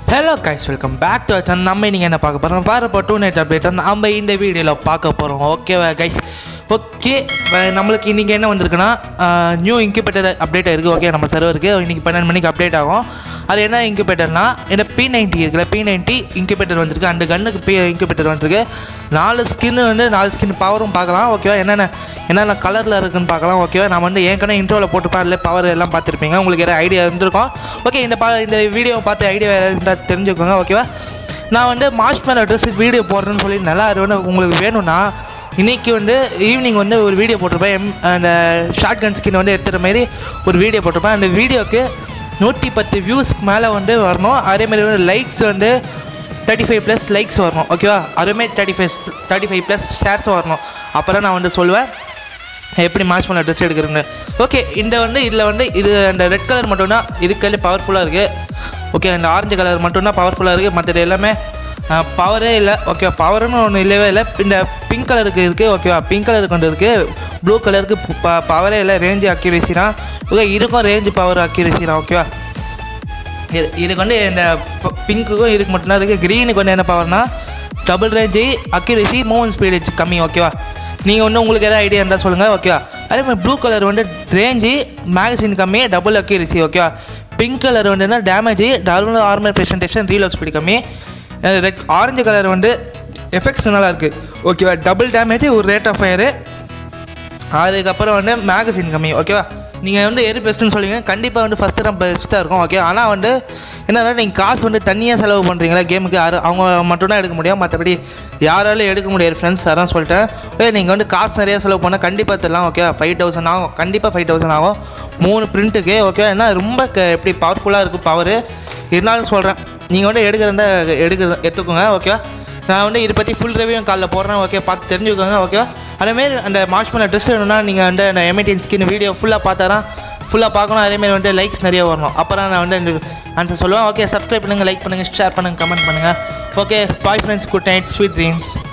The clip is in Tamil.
hello guys welcome back to channel நம்ம நீங்கள் என்ன பார்க்க போகிறோம் பாருப்போ டூ நைட் அப்டேட் நம்ம இந்த வீடியோவில் பார்க்க போகிறோம் ஓகேவா கைஸ் ஓகே நம்மளுக்கு இன்றைக்கி என்ன வந்திருக்குன்னா நியூ இன்குபேட்டர் அப்டேட் இருக்குது ஓகே நம்ம சர்வருக்கு இன்றைக்கி பன்னெண்டு மணிக்கு அப்டேட் ஆகும் அது என்ன இன்குபேட்டர்னா இந்த பி நைன்ட்டி இருக்குல்ல பி நைன்ட்டி இன்குபேட்டர் வந்திருக்கு அந்த கன்னுக்கு பி இன்குபேட்டர் வந்திருக்கு நாலு ஸ்கின்னு வந்து நாலு ஸ்கின் பவரும் பார்க்கலாம் ஓகேவா என்னென்ன என்னென்ன கலரில் இருக்குன்னு பார்க்கலாம் ஓகேவா நான் வந்து ஏற்கனவே இன்ட்ரோவில் போட்டு பாருல பவர் எல்லாம் பார்த்துருப்பீங்க உங்களுக்கு ஏதாவது ஐடியா இருந்திருக்கும் ஓகே இந்த பா இந்த வீடியோ பார்த்து ஐடியா இருந்தால் தெரிஞ்சுக்கோங்க ஓகேவா நான் வந்து மார்ச் மேலே ட்ரெஸ் வீடியோ போடுறேன்னு சொல்லி நல்லா அது வந்து உங்களுக்கு வேணும்னா இன்றைக்கி வந்து ஈவினிங் வந்து ஒரு வீடியோ போட்டிருப்பேன் எம் அந்த ஷார்ட் கன் ஸ்கின் வந்து எடுத்துகிற மாதிரி ஒரு வீடியோ போட்டிருப்பேன் அந்த வீடியோக்கு நூற்றி பத்து வியூஸ் மேலே வந்து வரணும் அதேமாதிரி வந்து லைக்ஸ் வந்து தேர்ட்டி ஃபைவ் ப்ளஸ் லைக்ஸ் வரணும் ஓகேவா அதுவுமே thirty five thirty five plus shares வரணும் அப்போ தான் நான் வந்து சொல்லுவேன் எப்படி மேட்ச் பண்ண ட்ரெஸ் எடுக்கிறேன்னு ஓகே இந்த வந்து இதில் வந்து இது அந்த ரெட் கலர் மட்டும்தான் இதுக்கே பவர்ஃபுல்லாக இருக்குது ஓகே அந்த ஆரஞ்சு கலர் மட்டும்தான் பவர்ஃபுல்லாக இருக்குது மற்றது எல்லாமே பவரே இல்லை ஓகே பவர்னு ஒன்று இல்லவே இல்லை இந்த பிங்க் கலருக்கு இருக்குது ஓகேவா பிங்க் கலருக்கு ஒன்று இருக்குது ப்ளூ கலருக்கு ப பவரே இல்லை ரேஞ்சு அக்யூரேசி தான் ஓகே இதுக்கும் ரேஞ்சு பவர் அக்யூரேசி தான் ஓகேவா இது இதுக்கு வந்து இந்த பிங்க்குக்கும் இதுக்கு மட்டும்தான் இருக்குது க்ரீனுக்கு வந்து என்ன பவர்னா double range accuracy move speed கம்மி ஓகேவா நீங்கள் ஒன்று உங்களுக்கு எதாவது ஐடியா இருந்தால் சொல்லுங்கள் ஓகேவா அதே மாதிரி ப்ளூ கலர் வந்து ரேஞ்சு மேகசின் கம்மி டபுள் அக்யூரேசி ஓகேவா பிங்க் கலர் வந்துன்னா damage double armour presentation reload speed கம்மி ரெட் ஆரஞ்சு கலர் வந்து எஃபெக்ட்ஸ் நல்லா இருக்குது ஓகேவா டபுள் டேமேஜ் ஒரு ரேட் ஆஃப் ஃபயரு அதுக்கப்புறம் வந்து மேகசின் கம்மி ஓகேவா நீங்கள் வந்து எது பெஸ்ட்டுன்னு சொல்லுவீங்க கண்டிப்பாக வந்து ஃபஸ்ட்டு தான் பெஸ்ட்டாக இருக்கும் ஓகே ஆனால் வந்து என்னன்னா நீங்கள் காசு வந்து தனியாக செலவு பண்ணுறீங்களா கேமுக்கு யாரும் அவங்க மட்டும்தான் எடுக்க முடியும் மற்றபடி யாராலும் எடுக்க முடியாது ஃப்ரெண்ட்ஸ் அதான் சொல்லிட்டேன் ஓகே நீங்கள் வந்து காசு நிறையா செலவு பண்ணால் கண்டிப்பாக தரலாம் ஓகே ஃபைவ் தௌசண்ட் ஆகும் கண்டிப்பாக ஃபைவ் தௌசண்ட் ஆகும் மூணு பிரிண்ட்டுக்கு ஓகே ஏன்னா ரொம்ப க எப்படி பவர்ஃபுல்லாக இருக்கும் பவர் இருந்தாலும் சொல்கிறேன் நீங்கள் வந்து எடுக்கிறதா எடுக்க எடுத்துக்கோங்க ஓகே நான் வந்து இதை பற்றி ஃபுல் ரிவ்யூ காலைல போடுறேன் ஓகே பார்த்து தெரிஞ்சுக்கோங்க ஓகே அதேமாரி அந்த மார்ச் பண்ண ட்ரெஸ் வேணும்னா நீங்கள் வந்து அந்த எமிட்டின் ஸ்கின் வீடியோ ஃபுல்லாக பார்த்தாதான் ஃபுல்லாக பார்க்கணும் அதேமாரி வந்து லைக்ஸ் நிறைய வரணும் அப்போ தான் நான் வந்து ஆன்சர் சொல்லுவேன் ஓகே சப்ஸ்கிரைப் பண்ணுங்கள் லைக் பண்ணுங்கள் ஷேர் பண்ணுங்கள் கமெண்ட் பண்ணுங்கள் okay bye friends good night sweet dreams